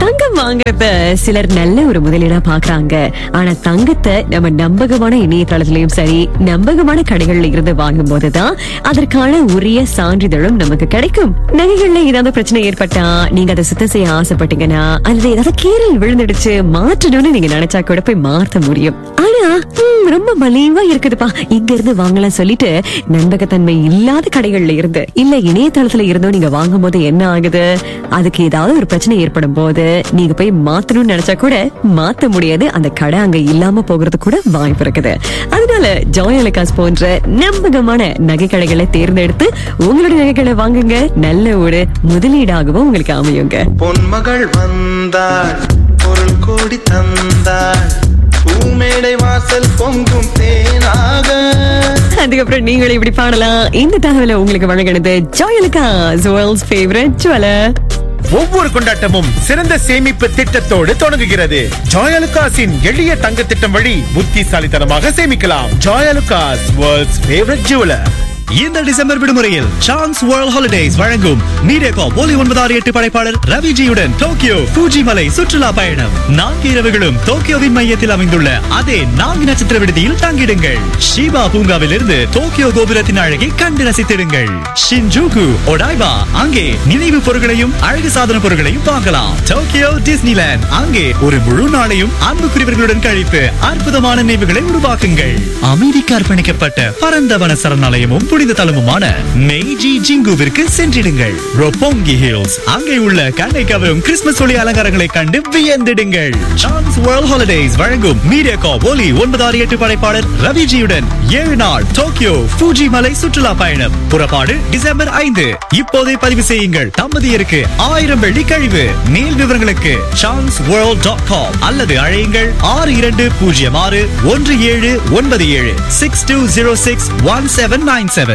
தங்கம் வாங்குறத சிலர் நல்ல ஒரு முதலீடா பாக்குறாங்க ஆனா தங்கத்தை நம்ம நம்பகமான இணையதளத்திலயும் சரி நம்பகமான கடைகள்ல இருந்து வாங்கும் போதுதான் அதற்கான உரிய சான்றிதழும் நமக்கு கிடைக்கும் நகைகள்ல ஏதாவது பிரச்சனை ஏற்பட்டா நீங்க அதை சுத்தம் செய்ய ஆசைப்பட்டீங்கன்னா அல்லது ஏதாவது கீரல் விழுந்துடுச்சு மாற்றணும்னு நீங்க நினைச்சா கூட போய் மாத்த முடியும் ஆனா ஹம், ரொம்ப மலிவா இருக்குதுப்பா இங்க இருந்து வாங்கலாம் சொல்லிட்டு நம்பகத்தன்மை இல்லாத கடைகள்ல இருந்து இல்ல இணையதளத்துல இருந்தோ நீங்க வாங்கும் போது என்ன ஆகுது அதுக்கு ஏதாவது ஒரு பிரச்சனை ஏற்படும் போது நீங்க போய் மாத்தணும்னு நினைச்சா கூட மாத்த முடியாது அந்த கடை அங்க இல்லாம போகிறது கூட வாய்ப்பு இருக்குது அதனால ஜாய் அலகாஸ் போன்ற நம்பகமான நகை கடைகளை தேர்ந்தெடுத்து உங்களுடைய நகைகளை வாங்குங்க நல்ல ஒரு முதலீடாகவும் உங்களுக்கு அமையுங்க பொன்மகள் வந்தாள் பொருள் கோடி தந்தாள் பூமேடை வாசல் பொங்கும் தேனாக அதுக்கப்புறம் நீங்களும் இப்படி பாடலாம் இந்த தகவலை உங்களுக்கு வழங்கினது Joy Alukkas world's favourite jeweller ஒவ்வொரு கொண்டாட்டமும் சிறந்த சேமிப்பு திட்டத்தோடு தொடங்குகிறது ஜாயலுகாஸின் எளிய தங்க திட்டம் வழி புத்திசாலித்தனமாக சேமிக்கலாம் ஜாயலுகாஸ் வேர்ல்ட்ஸ் ஃபேவரட் ஜுவலர் இந்த டிசம்பர் விடுமுறையில் சான்ஸ் வேர்ல்ட் ஹாலிடேஸ் வழங்கும் மீடியாகா ஒலி ஒன்பதாறு எட்டு படைப்பாளர் ரவிஜியுடன் டோக்கியோ பூஜி மலை சுற்றுலா பயணம் நான்கு இரவுகளும் டோக்கியோவின் மையத்தில் அமைந்துள்ள அதே நான்கு நட்சத்திர விடுதியில் தங்கிடுங்கள் ஷிபா பூங்காவில் இருந்து டோக்கியோ கோபுரத்தின் அழகை கண்டு ரசித்திடுங்கள் ஷின்ஜூகு ஒடாய்பா அங்கே நினைவு பொருட்களையும் அழகு சாதன பொருட்களையும் வாங்கலாம் டோக்கியோ டிஸ்னிலேண்ட் அங்கே ஒரு முழு நாளையும் அன்புக்குரியவர்களுடன் கழித்து அற்புதமான நினைவுகளை உருவாக்குங்கள் அமைதிக்கு அர்ப்பணிக்கப்பட்ட பரந்த வன சரணாலயமும் புனித தலமுமான மெய்ஜி ஜிங்குவிற்கு சென்றிடுங்கள் ரொப்போங்கி ஹில்ஸ் அங்கே உள்ள கண்ணை கவரும் கிறிஸ்துமஸ் ஒளி அலங்காரங்களை கண்டு வியந்திடுங்கள் சான்ஸ் வேர்ல்ட் ஹாலிடேஸ் வழங்கும் மீடியா கா ஒலி ஒன்பது ஆறு எட்டு படைப்பாளர் ரவிஜியுடன் ஏழு நாள் டோக்கியோ ஃபூஜி மலை சுற்றுலா பயணம் புறப்பாடு டிசம்பர் ஐந்து இப்போதே பதிவு செய்யுங்கள் தம்பதியருக்கு ஆயிரம் வெள்ளி கழிவு மேல் விவரங்களுக்கு சான்ஸ் வேர்ல்ட் டாட் காம் அல்லது அழையுங்கள் ஆறு இரண்டு பூஜ்ஜியம் ஆறு ஒன்று ஏழு ஒன்பது ஏழு six two zero six one seven nine seven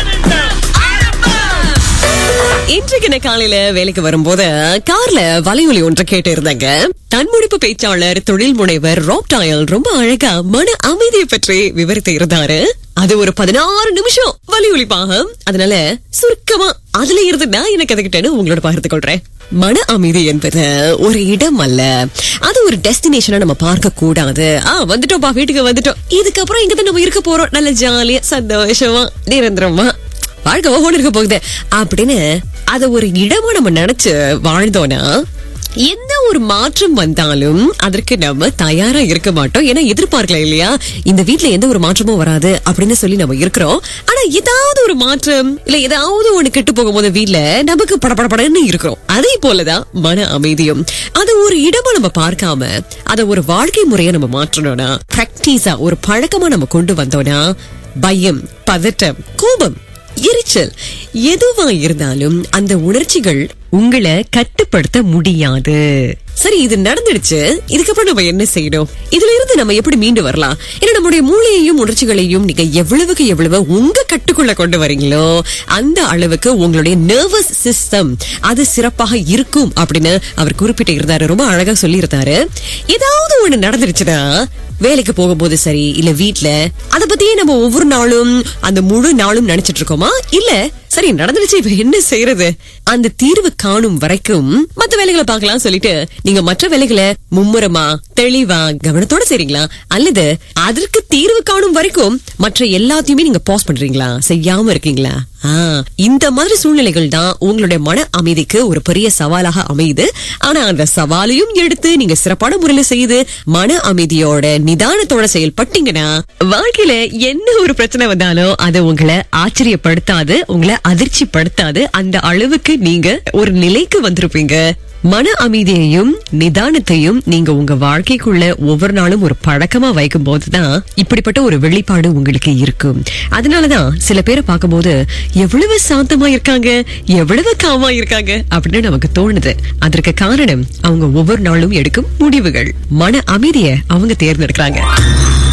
இன்றைக்கு நான் காலையில வேலைக்கு வரும்போது கார்ல வலையொலி ஒன்று கேட்டு இருந்தாங்க தன்முடிப்பு பேச்சாளர் தொழில் முனைவர் ராப்டாயல் ரொம்ப அழகா மன அமைதியை பற்றி விவரித்து இருந்தாரு அது ஒரு பதினாறு நிமிஷம் வலியொலி பாகம் அதனால சுருக்கமா அதுல இருந்து நான் என்ன கத்துக்கிட்டேன்னு உங்களோட பகிர்ந்து கொள்றேன் மன அமைதி என்பது ஒரு இடம் அல்ல அது ஒரு டெஸ்டினேஷனை நம்ம பார்க்க கூடாது ஆ வந்துட்டோம்ப்பா வீட்டுக்கு வந்துட்டோம் இதுக்கப்புறம் இங்க தான் நம்ம இருக்க போறோம் நல்ல ஜாலியா சந்தோஷமா நிரந்தரமா வாழ்க்கை ஓஹோன்னு இருக்க போகுது அப்படின்னு அத ஒரு இடமா நம்ம நினைச்சு வாழ்ந்தோம்னா எந்த ஒரு மாற்றம் வந்தாலும் அதற்கு நம்ம தயாரா இருக்க மாட்டோம் ஏன்னா எதிர்பார்க்கல இல்லையா இந்த வீட்ல எந்த ஒரு மாற்றமும் வராது அப்படின்னு சொல்லி நம்ம இருக்கிறோம் ஆனா ஏதாவது ஒரு மாற்றம் இல்ல ஏதாவது ஒண்ணு கெட்டு போகும்போது வீட்ல நமக்கு படபடபடன்னு இருக்கிறோம் அதே போலதான் மன அமைதியும் அது ஒரு இடமா நம்ம பார்க்காம அத ஒரு வாழ்க்கை முறையை நம்ம மாற்றணும்னா பிராக்டிஸா ஒரு பழக்கமா நம்ம கொண்டு வந்தோம்னா பயம் பதட்டம் கோபம் எரிச்சல் எதுவா இருந்தாலும் அந்த உணர்ச்சிகள் உங்களை கட்டுப்படுத்த முடியாது சரி இது நடந்துடுச்சு இதுக்கப்புறம் நம்ம என்ன செய்யணும் இதுல இருந்து நம்ம எப்படி மீண்டு வரலாம் ஏன்னா நம்முடைய மூளையையும் உணர்ச்சிகளையும் நீங்க எவ்வளவுக்கு எவ்வளவு உங்க கட்டுக்குள்ள கொண்டு வரீங்களோ அந்த அளவுக்கு உங்களுடைய நர்வஸ் சிஸ்டம் அது சிறப்பாக இருக்கும் அப்படின்னு அவர் குறிப்பிட்டு இருந்தாரு ரொம்ப அழகா சொல்லி இருந்தாரு ஏதாவது ஒண்ணு நடந்துருச்சுன்னா வேலைக்கு போகும்போது சரி இல்ல வீட்ல அத பத்தியே நம்ம ஒவ்வொரு நாளும் அந்த முழு நாளும் நினைச்சிட்டு இருக்கோமா இல்ல சரி நடந்துடுச்சு இப்ப என்ன செய்யறது அந்த தீர்வு காணும் வரைக்கும் மத்த வேலைகளை பார்க்கலாம் சொல்லிட்டு நீங்க மற்ற வேலைகளை மும்முரமா தெளிவா கவனத்தோட செய்றீங்களா அல்லது அதற்கு தீர்வு காணும் வரைக்கும் மற்ற எல்லாத்தையுமே நீங்க பாஸ் பண்றீங்களா செய்யாம இருக்கீங்களா ஆ, இந்த மாதிரி சூழ்நிலைகள் தான் உங்களுடைய மன அமைதிக்கு ஒரு பெரிய சவாலாக அமையுது ஆனா அந்த சவாலையும் எடுத்து நீங்க சிறப்பான முறையில செய்து மன அமைதியோட நிதானத்தோட செயல்பட்டீங்கன்னா வாழ்க்கையில என்ன ஒரு பிரச்சனை வந்தாலும் அது உங்களை ஆச்சரியப்படுத்தாது உங்களை அதிர்ச்சிப்படுத்தாது அந்த அளவுக்கு நீங்க ஒரு நிலைக்கு வந்திருப்பீங்க மன அமைதியையும் நிதானத்தையும் நீங்க உங்க வாழ்க்கைக்குள்ள ஒவ்வொரு நாளும் ஒரு பழக்கமா வைக்கும் போதுதான் இப்படிப்பட்ட ஒரு வெளிப்பாடு உங்களுக்கு இருக்கும் அதனாலதான் சில பேரை பார்க்கும்போது எவ்வளவு சாந்தமா இருக்காங்க எவ்வளவு காமா இருக்காங்க அப்படின்னு நமக்கு தோணுது அதற்கு காரணம் அவங்க ஒவ்வொரு நாளும் எடுக்கும் முடிவுகள் மன அமைதியை அவங்க தேர்ந்தெடுக்கிறாங்க